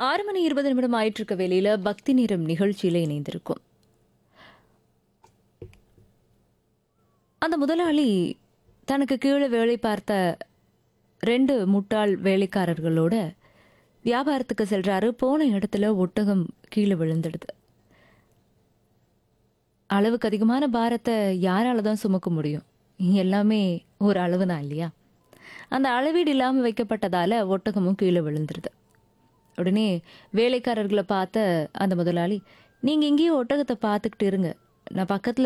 ஆறு மணி இருபது நிமிடம் ஆயிட்டு இருக்க வேலையில பக்தி நேரம் நிகழ்ச்சியில இணைந்திருக்கும் அந்த முதலாளி தனக்கு கீழே வேலை பார்த்த ரெண்டு முட்டாள் வேலைக்காரர்களோட வியாபாரத்துக்கு செல்றாரு போன இடத்துல ஒட்டகம் கீழே விழுந்துடுது அளவுக்கு அதிகமான பாரத்தை யாரால தான் சுமக்க முடியும் எல்லாமே ஒரு அளவு தான் இல்லையா அந்த அளவீடு இல்லாமல் வைக்கப்பட்டதால ஒட்டகமும் கீழே விழுந்துருது உடனே வேலைக்காரர்களை பார்த்த அந்த முதலாளி நீங்கள் இங்கேயே ஒட்டகத்தை பார்த்துக்கிட்டு இருங்க நான் பக்கத்தில்